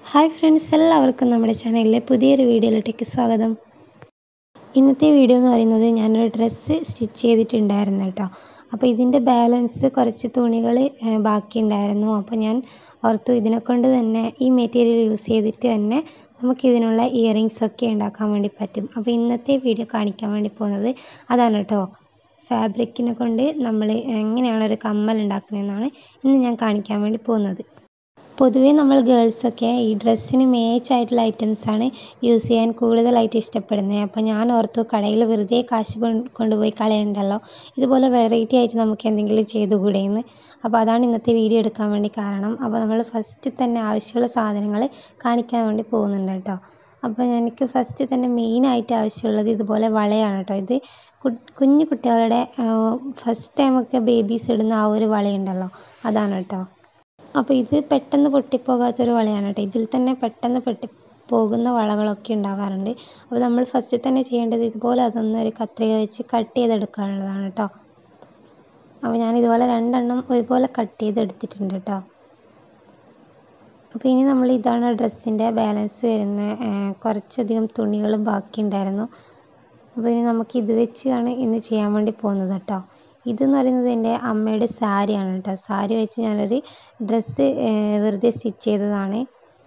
hi friends എല്ലാവർക്കും നമ്മുടെ ചാനലിലെ പുതിയൊരു വീഡിയോയിലോട്ടേക്ക് സ്വാഗതം ഇന്നത്തെ വീഡിയോ എന്ന് പറയുന്നത് ഞാനൊരു ഡ്രസ്സ് സ്റ്റിച്ച് ചെയ്തിട്ടുണ്ടായിരുന്നു കേട്ടോ അപ്പോൾ ഇതിൻ്റെ ബാലൻസ് കുറച്ച് തുണികൾ ബാക്കിയുണ്ടായിരുന്നു അപ്പോൾ ഞാൻ ഓർത്തു ഇതിനെ കൊണ്ട് തന്നെ ഈ മെറ്റീരിയൽ യൂസ് ചെയ്തിട്ട് തന്നെ നമുക്കിതിനുള്ള ഇയറിങ്സ് ഒക്കെ ഉണ്ടാക്കാൻ വേണ്ടി പറ്റും അപ്പോൾ ഇന്നത്തെ വീഡിയോ കാണിക്കാൻ വേണ്ടി പോകുന്നത് അതാണ് കേട്ടോ ഫാബ്രിക്കിനെ കൊണ്ട് നമ്മൾ എങ്ങനെയാണ് ഒരു കമ്മൽ ഉണ്ടാക്കുന്നതെന്നാണ് ഇന്ന് ഞാൻ കാണിക്കാൻ വേണ്ടി പോകുന്നത് പൊതുവേ നമ്മൾ ഗേൾസൊക്കെ ഈ ഡ്രസ്സിന് മാച്ച് ആയിട്ടുള്ള ഐറ്റംസാണ് യൂസ് ചെയ്യാൻ കൂടുതലായിട്ട് ഇഷ്ടപ്പെടുന്നത് അപ്പോൾ ഞാൻ ഓർത്തു കടയിൽ വെറുതെ കാശ് കൊണ്ടുപോയി കളയണ്ടല്ലോ ഇതുപോലെ വെറൈറ്റി ആയിട്ട് നമുക്ക് എന്തെങ്കിലും ചെയ്തുകൂടെ എന്ന് അപ്പോൾ അതാണ് ഇന്നത്തെ വീഡിയോ എടുക്കാൻ വേണ്ടി കാരണം അപ്പോൾ നമ്മൾ ഫസ്റ്റ് തന്നെ ആവശ്യമുള്ള സാധനങ്ങൾ കാണിക്കാൻ വേണ്ടി പോകുന്നുണ്ട് കേട്ടോ അപ്പോൾ എനിക്ക് ഫസ്റ്റ് തന്നെ മെയിനായിട്ട് ആവശ്യമുള്ളത് ഇതുപോലെ വളയാണ് കേട്ടോ ഇത് കുഞ്ഞു കുട്ടികളുടെ ഫസ്റ്റ് ടൈമൊക്കെ ബേബീസ് ഇടുന്ന ആ ഒരു വളയുണ്ടല്ലോ അതാണ് കേട്ടോ അപ്പോൾ ഇത് പെട്ടെന്ന് പൊട്ടിപ്പോകാത്തൊരു വളയാണ് കേട്ടോ ഇതിൽ തന്നെ പെട്ടെന്ന് പൊട്ടി പോകുന്ന വളകളൊക്കെ ഉണ്ടാവാറുണ്ട് അപ്പോൾ നമ്മൾ ഫസ്റ്റ് തന്നെ ചെയ്യേണ്ടത് ഇതുപോലെ അതൊന്ന് ഒരു കത്രിക വെച്ച് കട്ട് ചെയ്തെടുക്കാനുള്ളതാണ് കേട്ടോ അപ്പോൾ ഞാൻ ഇതുപോലെ രണ്ടെണ്ണം ഒരുപോലെ കട്ട് ചെയ്തെടുത്തിട്ടുണ്ട് കേട്ടോ അപ്പോൾ ഇനി നമ്മൾ ഇതാണ് ഡ്രസ്സിൻ്റെ ബാലൻസ് വരുന്ന കുറച്ചധികം തുണികൾ ബാക്കിയുണ്ടായിരുന്നു അപ്പോൾ ഇനി നമുക്ക് ഇത് വെച്ചാണ് ഇന്ന് ചെയ്യാൻ വേണ്ടി പോകുന്നത് കേട്ടോ ഇതെന്ന് പറയുന്നത് എൻ്റെ അമ്മയുടെ സാരിയാണ് കേട്ടോ സാരി വെച്ച് ഞാനൊരു ഡ്രസ്സ് വെറുതെ സ്റ്റിച്ച് ചെയ്തതാണ്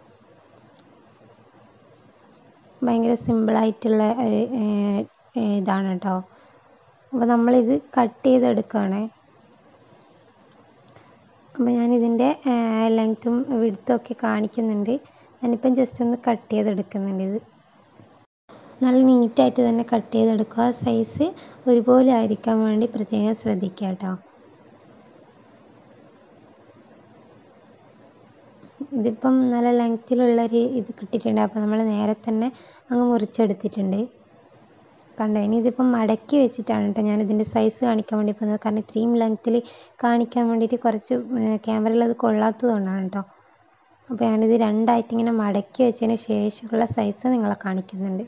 ഭയങ്കര സിമ്പിളായിട്ടുള്ള ഒരു ഇതാണ് കേട്ടോ അപ്പോൾ നമ്മളിത് കട്ട് ചെയ്തെടുക്കുകയാണേ അപ്പോൾ ഞാനിതിൻ്റെ ലെങ്ത്തും വിടുത്തും ഒക്കെ കാണിക്കുന്നുണ്ട് ഞാനിപ്പം ജസ്റ്റ് ഒന്ന് കട്ട് ചെയ്തെടുക്കുന്നുണ്ട് ഇത് നല്ല നീറ്റായിട്ട് തന്നെ കട്ട് ചെയ്തെടുക്കുക സൈസ് ഒരുപോലെ ആയിരിക്കാൻ വേണ്ടി പ്രത്യേകം ശ്രദ്ധിക്കുക കേട്ടോ ഇതിപ്പം നല്ല ലെങ്ത്തിലുള്ളൊരു ഇത് കിട്ടിയിട്ടുണ്ട് അപ്പോൾ നമ്മൾ നേരെ തന്നെ അങ്ങ് മുറിച്ചെടുത്തിട്ടുണ്ട് കണ്ടോ ഇനി ഇതിപ്പം മടക്കി വെച്ചിട്ടാണ് കേട്ടോ ഞാനിതിൻ്റെ സൈസ് കാണിക്കാൻ വേണ്ടി പോകുന്നത് കാരണം ഇത്രയും ലെങ്ത്തിൽ കാണിക്കാൻ വേണ്ടിയിട്ട് കുറച്ച് ക്യാമറയിൽ അത് കൊള്ളാത്തത് കൊണ്ടാണ് കേട്ടോ അപ്പോൾ ഞാനിത് രണ്ടായിട്ട് ഇങ്ങനെ മടക്കി വെച്ചതിന് ശേഷമുള്ള സൈസ് നിങ്ങളെ കാണിക്കുന്നുണ്ട്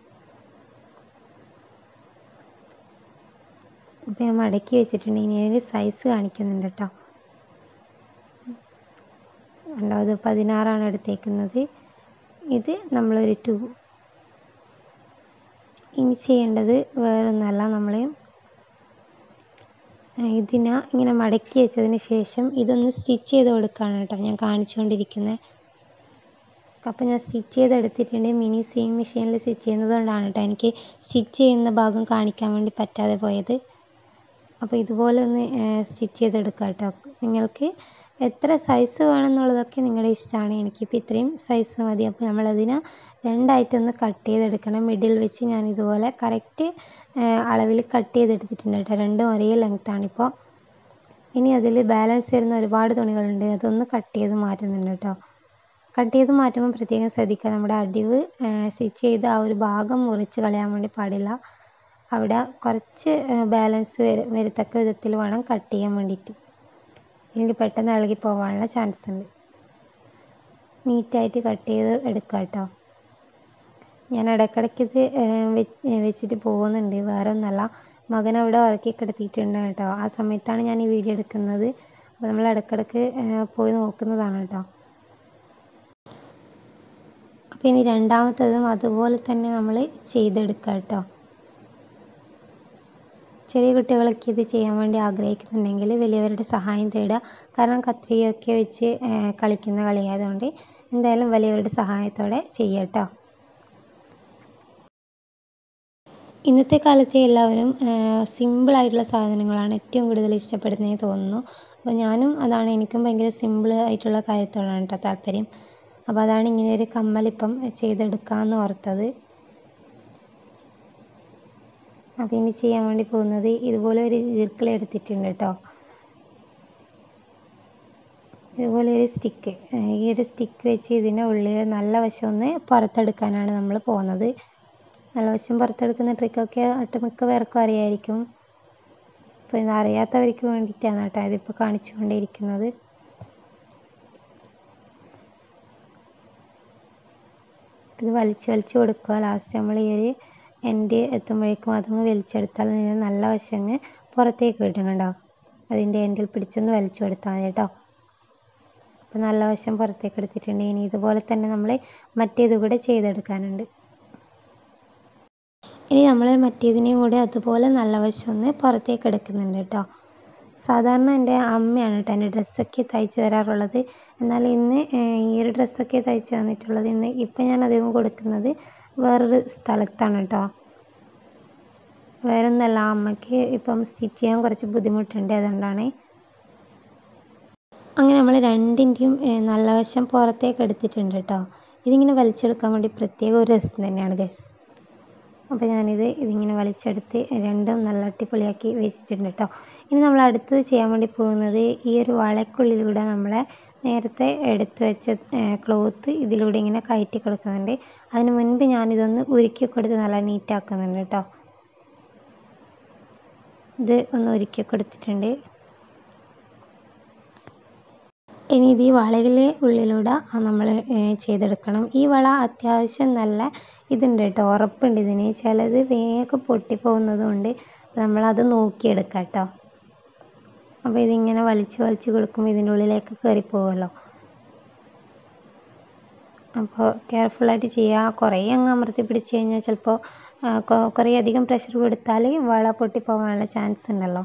അപ്പോൾ ഞാൻ മടക്കി വെച്ചിട്ടുണ്ട് ഇനി അതിൻ്റെ സൈസ് കാണിക്കുന്നുണ്ട് കേട്ടോ ഉണ്ടോ അത് പതിനാറാണ് എടുത്തേക്കുന്നത് ഇത് നമ്മളൊരു ടു ഇനി ചെയ്യേണ്ടത് വേറൊന്നല്ല നമ്മൾ ഇതിനെ ഇങ്ങനെ മടക്കി വെച്ചതിന് ശേഷം ഇതൊന്ന് സ്റ്റിച്ച് ചെയ്ത് കൊടുക്കുകയാണ് കേട്ടോ ഞാൻ കാണിച്ചുകൊണ്ടിരിക്കുന്നത് അപ്പോൾ ഞാൻ സ്റ്റിച്ച് ചെയ്തെടുത്തിട്ടുണ്ട് മിനി സെയിം മെഷീനിൽ സ്റ്റിച്ച് ചെയ്യുന്നത് കൊണ്ടാണ് കേട്ടോ എനിക്ക് സ്റ്റിച്ച് ചെയ്യുന്ന ഭാഗം കാണിക്കാൻ വേണ്ടി പറ്റാതെ പോയത് അപ്പോൾ ഇതുപോലെ ഒന്ന് സ്റ്റിച്ച് ചെയ്തെടുക്കുക കേട്ടോ നിങ്ങൾക്ക് എത്ര സൈസ് വേണമെന്നുള്ളതൊക്കെ നിങ്ങളുടെ ഇഷ്ടമാണ് എനിക്കിപ്പോൾ ഇത്രയും സൈസ് മതി അപ്പോൾ നമ്മളതിനെ രണ്ടായിട്ടൊന്ന് കട്ട് ചെയ്തെടുക്കണം മിഡിൽ വെച്ച് ഞാൻ ഇതുപോലെ കറക്റ്റ് അളവിൽ കട്ട് ചെയ്തെടുത്തിട്ടുണ്ട് കേട്ടോ രണ്ടും ഒരേ ലെങ്ത്താണിപ്പോൾ ഇനി അതിൽ ബാലൻസ് വരുന്ന ഒരുപാട് തുണികളുണ്ട് അതൊന്ന് കട്ട് ചെയ്ത് മാറ്റുന്നുണ്ട് കേട്ടോ കട്ട് ചെയ്ത് മാറ്റുമ്പോൾ പ്രത്യേകം ശ്രദ്ധിക്കുക നമ്മുടെ അടിവ് സ്റ്റിച്ച് ചെയ്ത് ആ ഒരു ഭാഗം മുറിച്ച് കളയാൻ വേണ്ടി പാടില്ല അവിടെ കുറച്ച് ബാലൻസ് വരത്തക്ക വിധത്തിൽ വേണം കട്ട് ചെയ്യാൻ വേണ്ടിയിട്ട് ഇല്ലെങ്കിൽ പെട്ടെന്ന് ഇളകി പോകാനുള്ള ചാൻസ് ഉണ്ട് നീറ്റായിട്ട് കട്ട് ചെയ്ത് എടുക്കുക കേട്ടോ ഞാൻ ഇടയ്ക്കിടയ്ക്ക് ഇത് വെച്ചിട്ട് പോകുന്നുണ്ട് വേറെ ഒന്നല്ല മകൻ അവിടെ ഉറക്കി കിടത്തിയിട്ടുണ്ട് കേട്ടോ ആ സമയത്താണ് ഞാൻ ഈ വീഡിയോ എടുക്കുന്നത് അപ്പോൾ നമ്മൾ ഇടയ്ക്കിടയ്ക്ക് പോയി നോക്കുന്നതാണ് കേട്ടോ അപ്പോൾ ഇനി രണ്ടാമത്തതും അതുപോലെ തന്നെ നമ്മൾ ചെയ്തെടുക്കുക കേട്ടോ ചെറിയ കുട്ടികളൊക്കെ ഇത് ചെയ്യാൻ വേണ്ടി ആഗ്രഹിക്കുന്നുണ്ടെങ്കിൽ വലിയവരുടെ സഹായം തേടുക കാരണം കത്രികയൊക്കെ വെച്ച് കളിക്കുന്ന കളിയായതുകൊണ്ട് എന്തായാലും വലിയവരുടെ സഹായത്തോടെ ചെയ്യുക കേട്ടോ ഇന്നത്തെ കാലത്തെ എല്ലാവരും സിമ്പിളായിട്ടുള്ള സാധനങ്ങളാണ് ഏറ്റവും കൂടുതൽ ഇഷ്ടപ്പെടുന്നതെന്ന് തോന്നുന്നു അപ്പോൾ ഞാനും അതാണ് എനിക്കും ഭയങ്കര സിമ്പിൾ ആയിട്ടുള്ള കാര്യത്തോടാണ് കേട്ടോ താല്പര്യം അപ്പോൾ അതാണ് ഇങ്ങനെ ഒരു കമ്മലിപ്പം ചെയ്തെടുക്കാമെന്ന് ഓർത്തത് അപ്പോൾ ഇനി ചെയ്യാൻ വേണ്ടി പോകുന്നത് ഇതുപോലെ ഒരു ഈർക്കിൾ എടുത്തിട്ടുണ്ട് കേട്ടോ ഇതുപോലെ ഒരു സ്റ്റിക്ക് ഈ ഒരു സ്റ്റിക്ക് വെച്ച് ഇതിൻ്റെ ഉള്ളിൽ നല്ല വശം ഒന്ന് പുറത്തെടുക്കാനാണ് നമ്മൾ പോകുന്നത് നല്ല വശം പുറത്തെടുക്കുന്ന ട്രിക്കൊക്കെ ഒട്ടുമിക്ക പേർക്കും അറിയായിരിക്കും അപ്പോൾ ഇത് അറിയാത്തവർക്ക് വേണ്ടിയിട്ടാണ് കേട്ടോ ഇതിപ്പോൾ കാണിച്ചുകൊണ്ടിരിക്കുന്നത് ഇത് വലിച്ച് വലിച്ച് കൊടുക്കുക ലാസ്റ്റ് നമ്മൾ ഈ ഒരു എൻഡ് എത്തുമ്പോഴേക്കും അതങ്ങ് വലിച്ചെടുത്താൽ നല്ല വശങ്ങ് പുറത്തേക്ക് കിട്ടും കണ്ടോ അതിൻ്റെ എൻഡിൽ പിടിച്ചൊന്ന് വലിച്ചു കൊടുത്താൽ മതി കേട്ടോ അപ്പോൾ നല്ല വശം പുറത്തേക്ക് എടുത്തിട്ടുണ്ട് ഇനി ഇതുപോലെ തന്നെ നമ്മൾ മറ്റേത് കൂടെ ചെയ്തെടുക്കാനുണ്ട് ഇനി നമ്മൾ മറ്റേതിനെയും കൂടെ അതുപോലെ നല്ല വശം ഒന്ന് പുറത്തേക്ക് എടുക്കുന്നുണ്ട് കേട്ടോ സാധാരണ എൻ്റെ അമ്മയാണ് കേട്ടോ എൻ്റെ ഡ്രസ്സൊക്കെ തയ്ച്ച് തരാറുള്ളത് എന്നാൽ ഇന്ന് ഈ ഒരു ഡ്രസ്സൊക്കെ തയ്ച്ച് തന്നിട്ടുള്ളത് ഇന്ന് ഇപ്പം ഞാൻ അധികം കൊടുക്കുന്നത് വേറൊരു സ്ഥലത്താണ് കേട്ടോ വേറെ ഒന്നല്ല അമ്മയ്ക്ക് ഇപ്പം സ്റ്റിച്ച് ചെയ്യാൻ കുറച്ച് ബുദ്ധിമുട്ടുണ്ട് അതുകൊണ്ടാണ് അങ്ങനെ നമ്മൾ രണ്ടിൻ്റെയും നല്ല വശം പുറത്തേക്ക് എടുത്തിട്ടുണ്ട് കേട്ടോ ഇതിങ്ങനെ വലിച്ചെടുക്കാൻ വേണ്ടി പ്രത്യേക ഒരു രസം തന്നെയാണ് ഗസ് അപ്പോൾ ഞാനിത് ഇതിങ്ങനെ വലിച്ചെടുത്ത് രണ്ടും നല്ല അടിപൊളിയാക്കി വെച്ചിട്ടുണ്ട് കേട്ടോ ഇനി നമ്മൾ അടുത്തത് ചെയ്യാൻ വേണ്ടി പോകുന്നത് ഈ ഒരു വളക്കുള്ളിലൂടെ നമ്മളെ നേരത്തെ എടുത്ത് വെച്ച ക്ലോത്ത് ഇതിലൂടെ ഇങ്ങനെ കയറ്റി കൊടുക്കുന്നുണ്ട് അതിന് മുൻപ് ഞാനിതൊന്ന് ഉരുക്കി കൊടുത്ത് നല്ല നീറ്റാക്കുന്നുണ്ട് കേട്ടോ ഇത് ഒന്ന് ഒരുക്കി കൊടുത്തിട്ടുണ്ട് ഇനി ഇത് ഈ വളയിലെ ഉള്ളിലൂടെ നമ്മൾ ചെയ്തെടുക്കണം ഈ വള അത്യാവശ്യം നല്ല ഇതുണ്ട് കേട്ടോ ഉറപ്പുണ്ട് ഇതിന് ചിലത് വേഗം പൊട്ടിപ്പോകുന്നതുകൊണ്ട് നമ്മളത് നോക്കിയെടുക്കാം കേട്ടോ അപ്പോൾ ഇതിങ്ങനെ വലിച്ച് വലിച്ച് കൊടുക്കുമ്പോൾ ഇതിൻ്റെ ഉള്ളിലേക്ക് കയറിപ്പോകുമല്ലോ അപ്പോൾ കെയർഫുള്ളായിട്ട് ചെയ്യുക കുറേ അങ്ങ് അമർത്തി പിടിച്ച് കഴിഞ്ഞാൽ ചിലപ്പോൾ കുറേ അധികം പ്രഷർ കൊടുത്താൽ വള പൊട്ടിപ്പോകാനുള്ള ചാൻസ് ഉണ്ടല്ലോ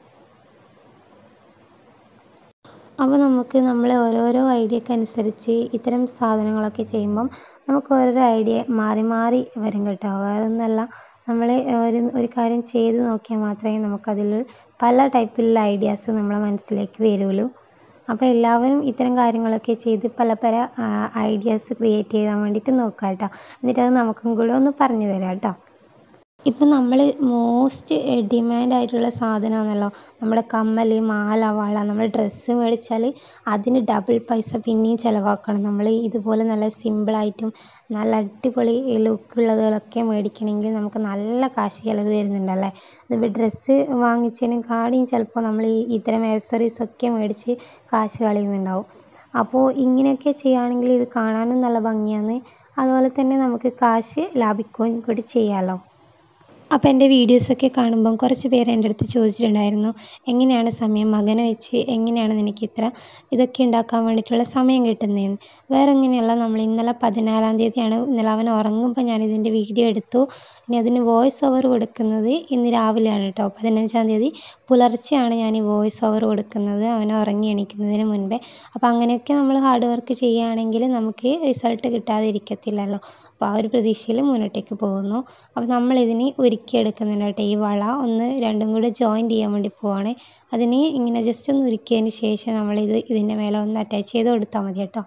അപ്പോൾ നമുക്ക് നമ്മൾ ഓരോരോ ഐഡിയക്ക് അനുസരിച്ച് ഇത്തരം സാധനങ്ങളൊക്കെ ചെയ്യുമ്പം നമുക്ക് ഓരോരോ ഐഡിയ മാറി മാറി വരും കേട്ടോ വേറെ ഒന്നല്ല നമ്മൾ ഒരു ഒരു കാര്യം ചെയ്ത് നോക്കിയാൽ മാത്രമേ നമുക്കതിൽ പല ടൈപ്പിലുള്ള ഐഡിയാസ് നമ്മളെ മനസ്സിലേക്ക് വരുള്ളൂ അപ്പോൾ എല്ലാവരും ഇത്തരം കാര്യങ്ങളൊക്കെ ചെയ്ത് പല പല ഐഡിയാസ് ക്രിയേറ്റ് ചെയ്യാൻ വേണ്ടിയിട്ട് നോക്കാം കേട്ടോ എന്നിട്ട് അത് നമുക്കും കൂടെ ഒന്ന് പറഞ്ഞു തരാം കേട്ടോ ഇപ്പം നമ്മൾ മോസ്റ്റ് ഡിമാൻഡ് ആയിട്ടുള്ള സാധനമാണല്ലോ നമ്മുടെ കമ്മൽ മാല വള നമ്മൾ ഡ്രസ്സ് മേടിച്ചാൽ അതിന് ഡബിൾ പൈസ പിന്നെയും ചിലവാക്കണം നമ്മൾ ഇതുപോലെ നല്ല സിമ്പിളായിട്ടും നല്ല അടിപൊളി ലുക്കുള്ളതൊക്കെ മേടിക്കണമെങ്കിൽ നമുക്ക് നല്ല കാശ് ചിലവ് വരുന്നുണ്ടല്ലേ ഇതിപ്പോൾ ഡ്രസ്സ് വാങ്ങിച്ചതിനെക്കാളും ചിലപ്പോൾ നമ്മൾ ഈ ഇത്തരം ആക്സസറീസ് ഒക്കെ മേടിച്ച് കാശ് കളയുന്നുണ്ടാവും അപ്പോൾ ഇങ്ങനെയൊക്കെ ചെയ്യുകയാണെങ്കിൽ ഇത് കാണാനും നല്ല ഭംഗിയാണ് അതുപോലെ തന്നെ നമുക്ക് കാശ് ലാഭിക്കുകയും കൂടി ചെയ്യാമല്ലോ അപ്പോൾ എൻ്റെ വീഡിയോസൊക്കെ കാണുമ്പം കുറച്ച് പേര് എൻ്റെ അടുത്ത് ചോദിച്ചിട്ടുണ്ടായിരുന്നു എങ്ങനെയാണ് സമയം മകനെ വെച്ച് എങ്ങനെയാണ് നിനക്ക് ഇത്ര ഇതൊക്കെ ഉണ്ടാക്കാൻ വേണ്ടിയിട്ടുള്ള സമയം കിട്ടുന്നതെന്ന് വേറെ എങ്ങനെയല്ല നമ്മൾ ഇന്നലെ പതിനാലാം തീയതിയാണ് ഇന്നലെ അവൻ ഉറങ്ങുമ്പോൾ ഞാൻ ഇതിൻ്റെ വീഡിയോ എടുത്തു ഇനി അതിന് വോയിസ് ഓവർ കൊടുക്കുന്നത് ഇന്ന് രാവിലെയാണ് കേട്ടോ പതിനഞ്ചാം തീയതി പുലർച്ചെയാണ് ഞാൻ ഈ വോയിസ് ഓവർ കൊടുക്കുന്നത് അവൻ ഉറങ്ങി എണീക്കുന്നതിന് മുൻപേ അപ്പോൾ അങ്ങനെയൊക്കെ നമ്മൾ ഹാർഡ് വർക്ക് ചെയ്യുകയാണെങ്കിൽ നമുക്ക് റിസൾട്ട് കിട്ടാതെ ഇരിക്കത്തില്ലല്ലോ അപ്പോൾ ആ ഒരു പ്രതീക്ഷയിൽ മുന്നോട്ടേക്ക് പോകുന്നു അപ്പോൾ നമ്മളിതിന് ഒരുക്കിയെടുക്കുന്നുണ്ട് കേട്ടോ ഈ വള ഒന്ന് രണ്ടും കൂടെ ജോയിൻ ചെയ്യാൻ വേണ്ടി പോവാണ് അതിന് ഇങ്ങനെ ജസ്റ്റ് ഒന്ന് ഉരുക്കിയതിന് ശേഷം നമ്മളിത് ഇതിൻ്റെ മേലെ ഒന്ന് അറ്റാച്ച് ചെയ്ത് കൊടുത്താൽ മതി കേട്ടോ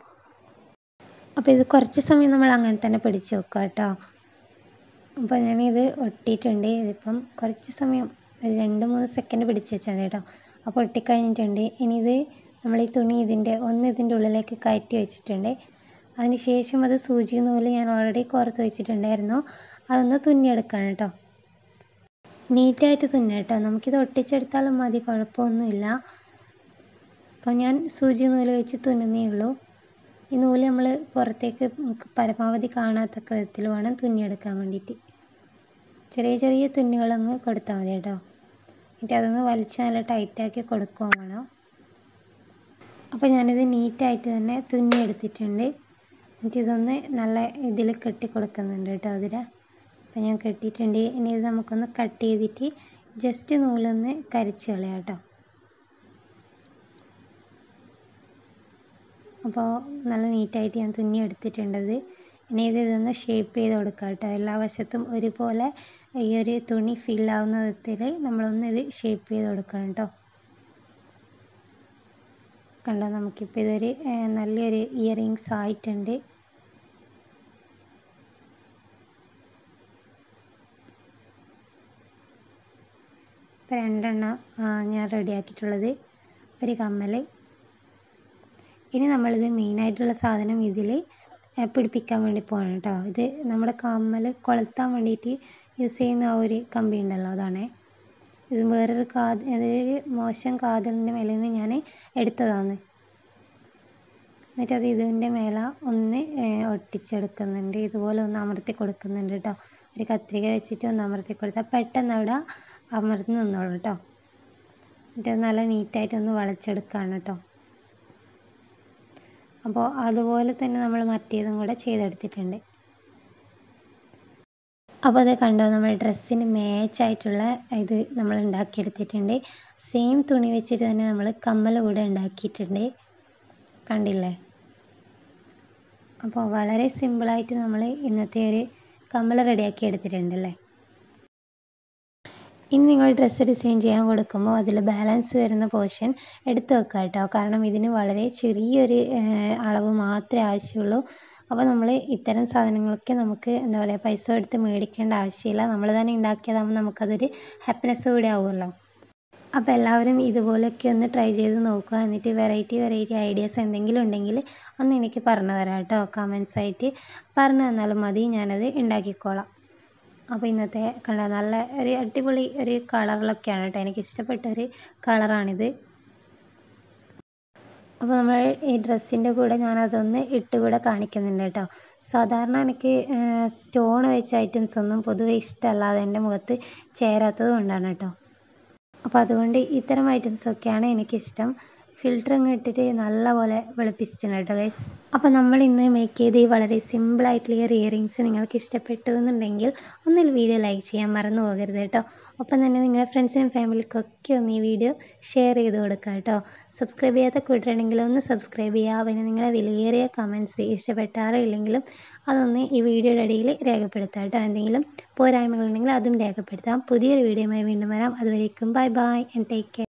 അപ്പോൾ ഇത് കുറച്ച് സമയം നമ്മൾ അങ്ങനെ തന്നെ പിടിച്ച് വെക്കുക കേട്ടോ അപ്പോൾ ഞാനിത് ഒട്ടിയിട്ടുണ്ട് ഇതിപ്പം കുറച്ച് സമയം ഒരു രണ്ട് മൂന്ന് സെക്കൻഡ് പിടിച്ച് വെച്ചാൽ മതി കേട്ടോ അപ്പോൾ ഒട്ടിക്കഴിഞ്ഞിട്ടുണ്ട് ഇനി ഇത് നമ്മൾ ഈ തുണി ഇതിൻ്റെ ഒന്ന് ഇതിൻ്റെ ഉള്ളിലേക്ക് കയറ്റി വെച്ചിട്ടുണ്ട് അതിന് ശേഷം അത് സൂചി നൂല് ഞാൻ ഓൾറെഡി കോർത്ത് വെച്ചിട്ടുണ്ടായിരുന്നു അതൊന്ന് തുന്നിയെടുക്കണം കേട്ടോ നീറ്റായിട്ട് തുന്നുക കേട്ടോ നമുക്കിത് ഒട്ടിച്ചെടുത്താലും മതി കുഴപ്പമൊന്നുമില്ല അപ്പോൾ ഞാൻ സൂചി നൂല് വെച്ച് തുന്നുന്നേ ഉള്ളൂ ഈ നൂല് നമ്മൾ പുറത്തേക്ക് പരമാവധി കാണാത്തക്ക വിധത്തിൽ വേണം തുന്നിയെടുക്കാൻ വേണ്ടിയിട്ട് ചെറിയ ചെറിയ തുന്നുകളങ്ങ് കൊടുത്താൽ മതി കേട്ടോ എന്നിട്ട് അതൊന്ന് വലിച്ച് നല്ല ടൈറ്റാക്കി കൊടുക്കുകയും വേണം അപ്പോൾ ഞാനിത് നീറ്റായിട്ട് തന്നെ തുന്നിയെടുത്തിട്ടുണ്ട് എന്നിട്ട് ഇതൊന്ന് നല്ല ഇതിൽ കെട്ടി കൊടുക്കുന്നുണ്ട് കേട്ടോ അതിൽ അപ്പോൾ ഞാൻ കെട്ടിയിട്ടുണ്ട് ഇനി ഇത് നമുക്കൊന്ന് കട്ട് ചെയ്തിട്ട് ജസ്റ്റ് നൂലൊന്ന് കരിച്ച് കളയാം കേട്ടോ അപ്പോൾ നല്ല നീറ്റായിട്ട് ഞാൻ തുന്നി എടുത്തിട്ടുണ്ടത് ഇനി ഇത് ഇതൊന്ന് ഷേപ്പ് ചെയ്ത് കൊടുക്കാം കേട്ടോ എല്ലാ വശത്തും ഒരുപോലെ ഈ ഒരു തുണി ഫില്ലാവുന്ന വിധത്തിൽ നമ്മളൊന്ന് ഇത് ഷേപ്പ് ചെയ്ത് കൊടുക്കണം കേട്ടോ കണ്ടോ നമുക്കിപ്പോൾ ഇതൊരു നല്ലൊരു ഇയറിങ്സ് ആയിട്ടുണ്ട് ഇപ്പോൾ രണ്ടെണ്ണം ഞാൻ റെഡിയാക്കിയിട്ടുള്ളത് ഒരു കമ്മൽ ഇനി നമ്മളിത് മെയിനായിട്ടുള്ള സാധനം ഇതിൽ പിടിപ്പിക്കാൻ വേണ്ടി പോകണം കേട്ടോ ഇത് നമ്മുടെ കമ്മൽ കൊളുത്താൻ വേണ്ടിയിട്ട് യൂസ് ചെയ്യുന്ന ആ ഒരു കമ്പി ഉണ്ടല്ലോ അതാണേ ഇത് വേറൊരു കാത് അതൊരു മോശം കാതലിൻ്റെ മേലെ നിന്ന് ഞാൻ എടുത്തതാണ് എന്നിട്ട് അത് ഇതിൻ്റെ മേലെ ഒന്ന് ഒട്ടിച്ചെടുക്കുന്നുണ്ട് ഇതുപോലെ ഒന്ന് അമർത്തി കൊടുക്കുന്നുണ്ട് കേട്ടോ ഒരു കത്രിക വെച്ചിട്ട് ഒന്ന് അമർത്തി കൊടുത്താൽ പെട്ടെന്ന് അവിടെ അമർന്ന് നിന്നോളൂ കേട്ടോ എന്നിട്ട് നല്ല നീറ്റായിട്ടൊന്ന് വളച്ചെടുക്കുകയാണ് കേട്ടോ അപ്പോൾ അതുപോലെ തന്നെ നമ്മൾ മറ്റേതും കൂടെ ചെയ്തെടുത്തിട്ടുണ്ട് അപ്പോൾ അത് കണ്ടോ നമ്മുടെ ഡ്രസ്സിന് മാച്ചായിട്ടുള്ള ഇത് നമ്മൾ ഉണ്ടാക്കിയെടുത്തിട്ടുണ്ട് സെയിം തുണി വെച്ചിട്ട് തന്നെ നമ്മൾ കമ്മൽ കൂടെ ഉണ്ടാക്കിയിട്ടുണ്ട് കണ്ടില്ലേ അപ്പോൾ വളരെ സിമ്പിളായിട്ട് നമ്മൾ ഇന്നത്തെ ഒരു കമ്മൽ റെഡിയാക്കി എടുത്തിട്ടുണ്ടല്ലേ ഇനി നിങ്ങൾ ഡ്രസ്സ് ഡിസൈൻ ചെയ്യാൻ കൊടുക്കുമ്പോൾ അതിൽ ബാലൻസ് വരുന്ന പോർഷൻ എടുത്ത് വെക്കുക കേട്ടോ കാരണം ഇതിന് വളരെ ചെറിയൊരു അളവ് മാത്രമേ ആവശ്യമുള്ളൂ അപ്പോൾ നമ്മൾ ഇത്തരം സാധനങ്ങളൊക്കെ നമുക്ക് എന്താ പറയുക പൈസ എടുത്ത് മേടിക്കേണ്ട ആവശ്യമില്ല നമ്മൾ തന്നെ ഉണ്ടാക്കിയതാകുമ്പോൾ നമുക്കതൊരു ഹാപ്പിനെസ് കൂടെ ആവുമല്ലോ അപ്പോൾ എല്ലാവരും ഇതുപോലെയൊക്കെ ഒന്ന് ട്രൈ ചെയ്ത് നോക്കുക എന്നിട്ട് വെറൈറ്റി വെറൈറ്റി ഐഡിയാസ് എന്തെങ്കിലും ഉണ്ടെങ്കിൽ ഒന്ന് എനിക്ക് പറഞ്ഞു തരാം കേട്ടോ കമൻസ് ആയിട്ട് പറഞ്ഞു തന്നാലും മതി ഞാനത് ഉണ്ടാക്കിക്കോളാം അപ്പോൾ ഇന്നത്തെ കണ്ട നല്ല ഒരു അടിപൊളി ഒരു കളറിലൊക്കെയാണ് കേട്ടോ എനിക്ക് ഇഷ്ടപ്പെട്ട ഒരു കളറാണിത് അപ്പോൾ നമ്മൾ ഈ ഡ്രസ്സിൻ്റെ കൂടെ ഞാനതൊന്ന് ഇട്ട് കൂടെ കാണിക്കുന്നുണ്ട് കേട്ടോ സാധാരണ എനിക്ക് സ്റ്റോൺ വെച്ച ഐറ്റംസ് ഒന്നും പൊതുവെ ഇഷ്ടമല്ലാതെ എൻ്റെ മുഖത്ത് ചേരാത്തത് കൊണ്ടാണ് കേട്ടോ അപ്പോൾ അതുകൊണ്ട് ഇത്തരം ഐറ്റംസൊക്കെയാണ് എനിക്കിഷ്ടം ഫിൽറ്റർ അങ്ങ് ഇട്ടിട്ട് നല്ലപോലെ വെളുപ്പിച്ചിട്ടുണ്ട് കേട്ടോ ഗൈസ് അപ്പോൾ നമ്മൾ ഇന്ന് മേക്ക് ചെയ്ത ഈ വളരെ സിമ്പിളായിട്ടുള്ള ഈ ഇയറിങ്സ് നിങ്ങൾക്ക് ഇഷ്ടപ്പെട്ടു എന്നുണ്ടെങ്കിൽ ഒന്നിൽ വീഡിയോ ലൈക്ക് ചെയ്യാൻ മറന്നു പോകരുത് കേട്ടോ ഒപ്പം തന്നെ നിങ്ങളുടെ ഫ്രണ്ട്സിനും ഫാമിലിക്കൊക്കെ ഒന്ന് ഈ വീഡിയോ ഷെയർ ചെയ്ത് കൊടുക്കുക കേട്ടോ സബ്സ്ക്രൈബ് ചെയ്യാത്ത കൂട്ടുണ്ടെങ്കിൽ ഒന്ന് സബ്സ്ക്രൈബ് ചെയ്യുക പിന്നെ നിങ്ങളുടെ വിലയേറിയ കമൻസ് ഇഷ്ടപ്പെട്ടാറോ ഇല്ലെങ്കിലും അതൊന്ന് ഈ വീഡിയോയുടെ ഇടയിൽ രേഖപ്പെടുത്താം കേട്ടോ എന്തെങ്കിലും പോരായ്മകളുണ്ടെങ്കിൽ അതും രേഖപ്പെടുത്താം പുതിയൊരു വീഡിയോയുമായി വീണ്ടും വരാം അതുവരേക്കും bye bye and take care